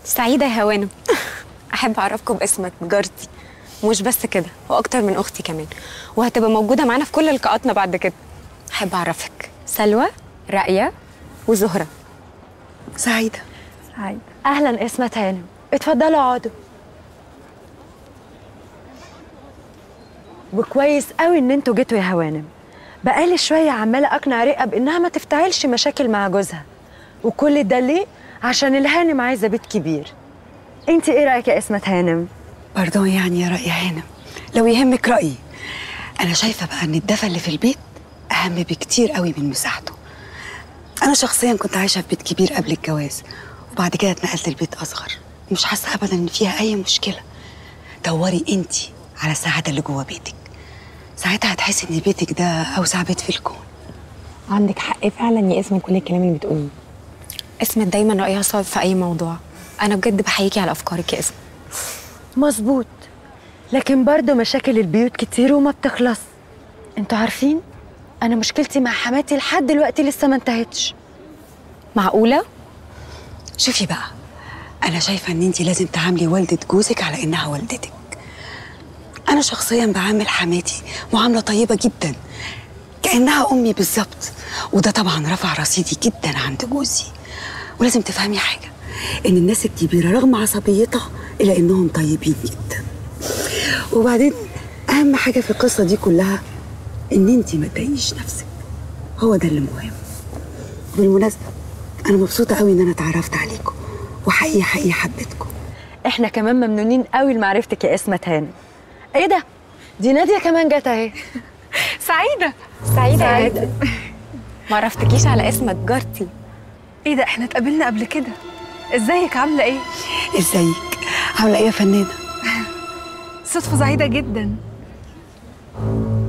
سعيدة يا هوانم أحب أعرفكم باسمك جارتي ومش بس كده وأكتر من أختي كمان وهتبقى موجودة معانا في كل لقاءاتنا بعد كده أحب أعرفك سلوى راقية وزهرة سعيدة سعيدة أهلا اسمة هانم اتفضلوا اقعدوا وكويس قوي ان انتوا جيتوا يا هوانم بقالي شوية عمالة أقنع رقة بإنها ما تفتعلش مشاكل مع جوزها وكل ده ليه؟ عشان الهانم عايزة بيت كبير انت ايه رأيك يا اسمة هانم؟ باردون يعني يا رأي هانم لو يهمك رأيي أنا شايفة بقى إن الدفى اللي في البيت أهم بكتير قوي من مساحته أنا شخصيا كنت عايشة في بيت كبير قبل الجواز وبعد كده اتنقلت لبيت أصغر مش حاسة أبدا إن فيها أي مشكلة دوري أنت على السعادة اللي جوه بيتك ساعتها هتحسي إن بيتك ده أوسع بيت في الكون عندك حق فعلا يا اسم كل الكلام اللي بتقوليه اسمة دايما رأيها صعب في أي موضوع أنا بجد بحييكي على أفكارك يا اسم مظبوط لكن برضه مشاكل البيوت كتير وما بتخلص انتوا عارفين انا مشكلتي مع حماتي لحد دلوقتي لسه ما انتهتش معقولة؟ شوفي بقى أنا شايفة إن أنت لازم تعاملي والدة جوزك على إنها والدتك أنا شخصيا بعامل حماتي معاملة طيبة جدا كأنها أمي بالظبط وده طبعا رفع رصيدي جدا عند جوزي ولازم تفهمي حاجة إن الناس الكبيرة رغم عصبيتها إلا إنهم طيبين جدا وبعدين أهم حاجة في القصة دي كلها إن أنت ما تضايقيش نفسك هو ده اللي مهم بالمناسبة أنا مبسوطة قوي إن أنا اتعرفت عليكم وحقيقي حقيقي حبيتكم احنا كمان ممنونين قوي لمعرفتك يا اسمة هانم ايه ده دي نادية كمان جت اهي سعيدة سعيدة يا هادي ما عرفتكيش على اسمك جارتي ايه ده احنا اتقابلنا قبل كده ازيك عاملة ايه؟ إزيك عاملة إيه يا فنانة صدفة سعيدة جدا